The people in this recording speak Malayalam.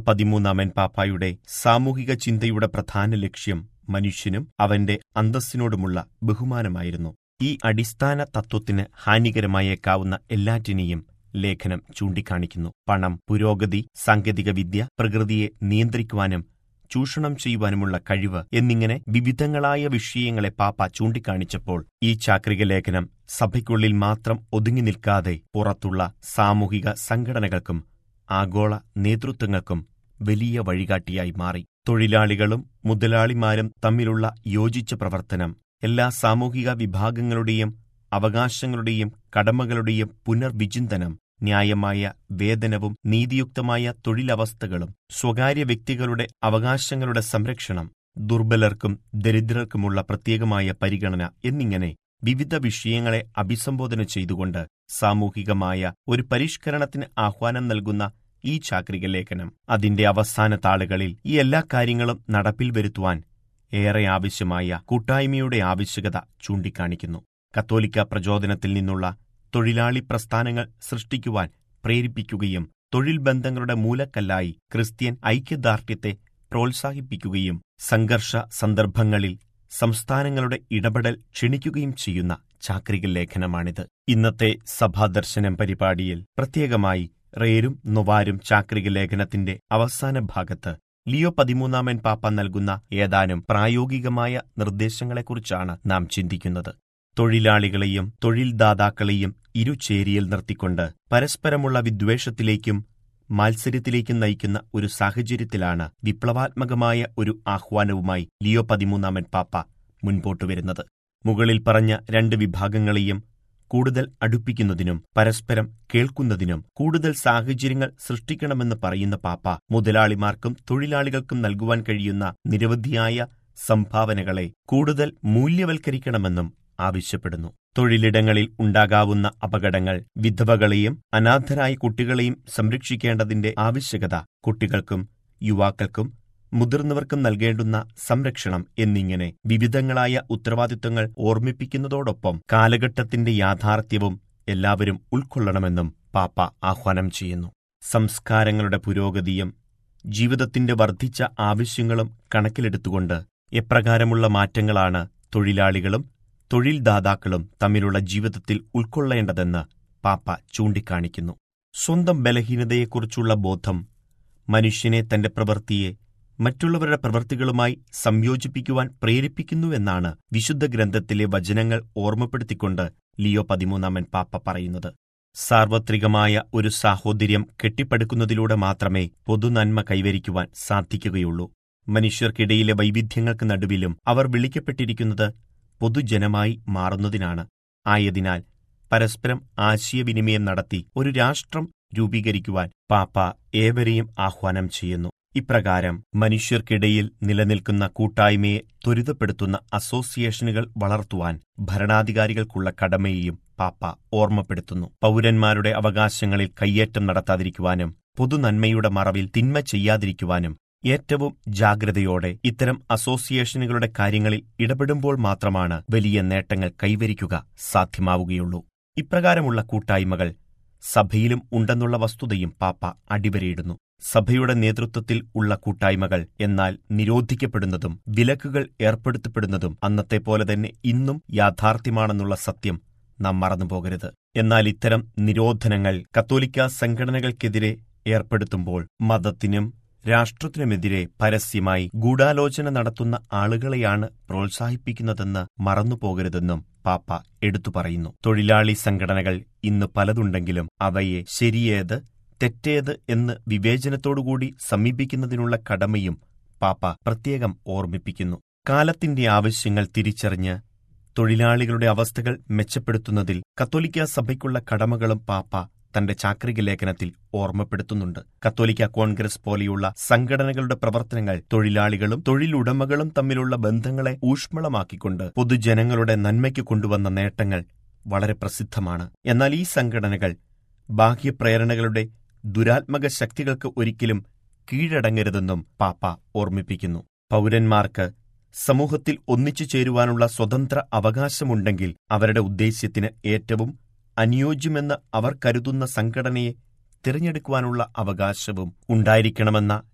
പതിമൂന്നാമൻ പാപ്പായുടെ സാമൂഹിക ചിന്തയുടെ പ്രധാന ലക്ഷ്യം മനുഷ്യനും അവന്റെ അന്തസ്സിനോടുമുള്ള ബഹുമാനമായിരുന്നു ഈ അടിസ്ഥാന തത്വത്തിന് ഹാനികരമായേക്കാവുന്ന എല്ലാറ്റിനെയും ലേഖനം ചൂണ്ടിക്കാണിക്കുന്നു പണം പുരോഗതി സാങ്കേതികവിദ്യ പ്രകൃതിയെ നിയന്ത്രിക്കുവാനും ചൂഷണം ചെയ്യുവാനുമുള്ള കഴിവ് എന്നിങ്ങനെ വിവിധങ്ങളായ വിഷയങ്ങളെ പാപ്പ ചൂണ്ടിക്കാണിച്ചപ്പോൾ ഈ ചാക്രിക ലേഖനം സഭയ്ക്കുള്ളിൽ മാത്രം ഒതുങ്ങി നിൽക്കാതെ പുറത്തുള്ള സാമൂഹിക സംഘടനകൾക്കും ആഗോള നേതൃത്വങ്ങൾക്കും വലിയ വഴികാട്ടിയായി മാറി തൊഴിലാളികളും മുതലാളിമാരും തമ്മിലുള്ള യോജിച്ച പ്രവർത്തനം എല്ലാ സാമൂഹിക വിഭാഗങ്ങളുടെയും അവകാശങ്ങളുടെയും കടമകളുടെയും പുനർവിചിന്തനം ന്യായമായ വേതനവും നീതിയുക്തമായ തൊഴിലവസ്ഥകളും സ്വകാര്യ വ്യക്തികളുടെ അവകാശങ്ങളുടെ സംരക്ഷണം ദുർബലർക്കും ദരിദ്രർക്കുമുള്ള പ്രത്യേകമായ പരിഗണന എന്നിങ്ങനെ വിവിധ വിഷയങ്ങളെ അഭിസംബോധന ചെയ്തുകൊണ്ട് സാമൂഹികമായ ഒരു പരിഷ്കരണത്തിന് ആഹ്വാനം നൽകുന്ന ഈ ചാക്രിക ലേഖനം അതിന്റെ അവസാന താളുകളിൽ ഈ എല്ലാ കാര്യങ്ങളും നടപ്പിൽ വരുത്തുവാൻ ഏറെ ആവശ്യമായ കൂട്ടായ്മയുടെ ആവശ്യകത ചൂണ്ടിക്കാണിക്കുന്നു കത്തോലിക്ക പ്രചോദനത്തിൽ നിന്നുള്ള തൊഴിലാളി പ്രസ്ഥാനങ്ങൾ സൃഷ്ടിക്കുവാൻ പ്രേരിപ്പിക്കുകയും തൊഴിൽ ബന്ധങ്ങളുടെ മൂലക്കല്ലായി ക്രിസ്ത്യൻ ഐക്യദാർഢ്യത്തെ പ്രോത്സാഹിപ്പിക്കുകയും സംഘർഷ സന്ദർഭങ്ങളിൽ സംസ്ഥാനങ്ങളുടെ ഇടപെടൽ ക്ഷണിക്കുകയും ചെയ്യുന്ന ചാക്രിക ലേഖനമാണിത് ഇന്നത്തെ സഭാദർശനം പരിപാടിയിൽ പ്രത്യേകമായി റേരും നൊവാരും ചാക്രിക ലേഖനത്തിന്റെ അവസാന ഭാഗത്ത് ലിയോ പതിമൂന്നാമൻ പാപ്പ നൽകുന്ന ഏതാനും പ്രായോഗികമായ നിർദ്ദേശങ്ങളെക്കുറിച്ചാണ് നാം ചിന്തിക്കുന്നത് തൊഴിലാളികളെയും തൊഴിൽദാതാക്കളെയും ഇരുചേരിയിൽ നിർത്തിക്കൊണ്ട് പരസ്പരമുള്ള വിദ്വേഷത്തിലേക്കും മാത്സര്യത്തിലേക്കും നയിക്കുന്ന ഒരു സാഹചര്യത്തിലാണ് വിപ്ലവാത്മകമായ ഒരു ആഹ്വാനവുമായി ലിയോ പതിമൂന്നാമൻ പാപ്പ മുൻപോട്ടു വരുന്നത് മുകളിൽ പറഞ്ഞ രണ്ട് വിഭാഗങ്ങളെയും കൂടുതൽ അടുപ്പിക്കുന്നതിനും പരസ്പരം കേൾക്കുന്നതിനും കൂടുതൽ സാഹചര്യങ്ങൾ സൃഷ്ടിക്കണമെന്ന് പറയുന്ന പാപ്പ മുതലാളിമാർക്കും തൊഴിലാളികൾക്കും നൽകുവാൻ കഴിയുന്ന നിരവധിയായ സംഭാവനകളെ കൂടുതൽ മൂല്യവൽക്കരിക്കണമെന്നും ആവശ്യപ്പെടുന്നു തൊഴിലിടങ്ങളിൽ ഉണ്ടാകാവുന്ന അപകടങ്ങൾ വിധവകളെയും അനാഥരായ കുട്ടികളെയും സംരക്ഷിക്കേണ്ടതിന്റെ ആവശ്യകത കുട്ടികൾക്കും യുവാക്കൾക്കും മുതിർന്നവർക്കും നൽകേണ്ടുന്ന സംരക്ഷണം എന്നിങ്ങനെ വിവിധങ്ങളായ ഉത്തരവാദിത്വങ്ങൾ ഓർമ്മിപ്പിക്കുന്നതോടൊപ്പം കാലഘട്ടത്തിന്റെ യാഥാർത്ഥ്യവും എല്ലാവരും ഉൾക്കൊള്ളണമെന്നും പാപ്പ ആഹ്വാനം ചെയ്യുന്നു സംസ്കാരങ്ങളുടെ പുരോഗതിയും ജീവിതത്തിന്റെ വർദ്ധിച്ച ആവശ്യങ്ങളും കണക്കിലെടുത്തുകൊണ്ട് എപ്രകാരമുള്ള മാറ്റങ്ങളാണ് തൊഴിലാളികളും തൊഴിൽദാതാക്കളും തമ്മിലുള്ള ജീവിതത്തിൽ ഉൾക്കൊള്ളേണ്ടതെന്ന് പാപ്പ ചൂണ്ടിക്കാണിക്കുന്നു സ്വന്തം ബലഹീനതയെക്കുറിച്ചുള്ള ബോധം മനുഷ്യനെ തന്റെ പ്രവൃത്തിയെ മറ്റുള്ളവരുടെ പ്രവൃത്തികളുമായി സംയോജിപ്പിക്കുവാൻ പ്രേരിപ്പിക്കുന്നുവെന്നാണ് വിശുദ്ധ ഗ്രന്ഥത്തിലെ വചനങ്ങൾ ഓർമ്മപ്പെടുത്തിക്കൊണ്ട് ലിയോ പതിമൂന്നാമൻ പാപ്പ പറയുന്നത് സാർവത്രികമായ ഒരു സാഹോദര്യം കെട്ടിപ്പടുക്കുന്നതിലൂടെ മാത്രമേ പൊതുനന്മ കൈവരിക്കുവാൻ സാധിക്കുകയുള്ളൂ മനുഷ്യർക്കിടയിലെ വൈവിധ്യങ്ങൾക്ക് നടുവിലും അവർ വിളിക്കപ്പെട്ടിരിക്കുന്നത് പൊതുജനമായി മാറുന്നതിനാണ് ആയതിനാൽ പരസ്പരം ആശയവിനിമയം നടത്തി ഒരു രാഷ്ട്രം രൂപീകരിക്കുവാൻ പാപ്പ ഏവരെയും ആഹ്വാനം ചെയ്യുന്നു ഇപ്രകാരം മനുഷ്യർക്കിടയിൽ നിലനിൽക്കുന്ന കൂട്ടായ്മയെ ത്വരിതപ്പെടുത്തുന്ന അസോസിയേഷനുകൾ വളർത്തുവാൻ ഭരണാധികാരികൾക്കുള്ള കടമയെയും പാപ്പ ഓർമ്മപ്പെടുത്തുന്നു പൗരന്മാരുടെ അവകാശങ്ങളിൽ കയ്യേറ്റം നടത്താതിരിക്കുവാനും പൊതുനന്മയുടെ മറവിൽ തിന്മ ചെയ്യാതിരിക്കുവാനും ഏറ്റവും ജാഗ്രതയോടെ ഇത്തരം അസോസിയേഷനുകളുടെ കാര്യങ്ങളിൽ ഇടപെടുമ്പോൾ മാത്രമാണ് വലിയ നേട്ടങ്ങൾ കൈവരിക്കുക സാധ്യമാവുകയുള്ളൂ ഇപ്രകാരമുള്ള കൂട്ടായ്മകൾ സഭയിലും ഉണ്ടെന്നുള്ള വസ്തുതയും പാപ്പ അടിവരയിടുന്നു സഭയുടെ നേതൃത്വത്തിൽ ഉള്ള കൂട്ടായ്മകൾ എന്നാൽ നിരോധിക്കപ്പെടുന്നതും വിലക്കുകൾ ഏർപ്പെടുത്തപ്പെടുന്നതും അന്നത്തെ പോലെ തന്നെ ഇന്നും യാഥാർത്ഥ്യമാണെന്നുള്ള സത്യം നാം മറന്നുപോകരുത് എന്നാൽ ഇത്തരം നിരോധനങ്ങൾ കത്തോലിക്ക സംഘടനകൾക്കെതിരെ ഏർപ്പെടുത്തുമ്പോൾ മതത്തിനും രാഷ്ട്രത്തിനുമെതിരെ പരസ്യമായി ഗൂഢാലോചന നടത്തുന്ന ആളുകളെയാണ് പ്രോത്സാഹിപ്പിക്കുന്നതെന്ന് മറന്നുപോകരുതെന്നും പാപ്പ എടുത്തു പറയുന്നു തൊഴിലാളി സംഘടനകൾ ഇന്ന് പലതുണ്ടെങ്കിലും അവയെ ശരിയേത് തെറ്റേത് എന്ന് വിവേചനത്തോടുകൂടി സമീപിക്കുന്നതിനുള്ള കടമയും പാപ്പ പ്രത്യേകം ഓർമ്മിപ്പിക്കുന്നു കാലത്തിന്റെ ആവശ്യങ്ങൾ തിരിച്ചറിഞ്ഞ് തൊഴിലാളികളുടെ അവസ്ഥകൾ മെച്ചപ്പെടുത്തുന്നതിൽ കത്തോലിക്ക സഭയ്ക്കുള്ള കടമകളും പാപ്പ തന്റെ ചാക്രിക ലേഖനത്തിൽ ഓർമ്മപ്പെടുത്തുന്നുണ്ട് കത്തോലിക്ക കോൺഗ്രസ് പോലെയുള്ള സംഘടനകളുടെ പ്രവർത്തനങ്ങൾ തൊഴിലാളികളും തൊഴിലുടമകളും തമ്മിലുള്ള ബന്ധങ്ങളെ ഊഷ്മളമാക്കിക്കൊണ്ട് പൊതുജനങ്ങളുടെ നന്മയ്ക്ക് കൊണ്ടുവന്ന നേട്ടങ്ങൾ വളരെ പ്രസിദ്ധമാണ് എന്നാൽ ഈ സംഘടനകൾ ബാഹ്യപ്രേരണകളുടെ ദുരാത്മക ശക്തികൾക്ക് ഒരിക്കലും കീഴടങ്ങരുതെന്നും പാപ്പ ഓർമ്മിപ്പിക്കുന്നു പൗരന്മാർക്ക് സമൂഹത്തിൽ ഒന്നിച്ചു ചേരുവാനുള്ള സ്വതന്ത്ര അവകാശമുണ്ടെങ്കിൽ അവരുടെ ഉദ്ദേശ്യത്തിന് ഏറ്റവും അനുയോജ്യമെന്ന് അവർ കരുതുന്ന സംഘടനയെ തിരഞ്ഞെടുക്കുവാനുള്ള അവകാശവും ഉണ്ടായിരിക്കണമെന്ന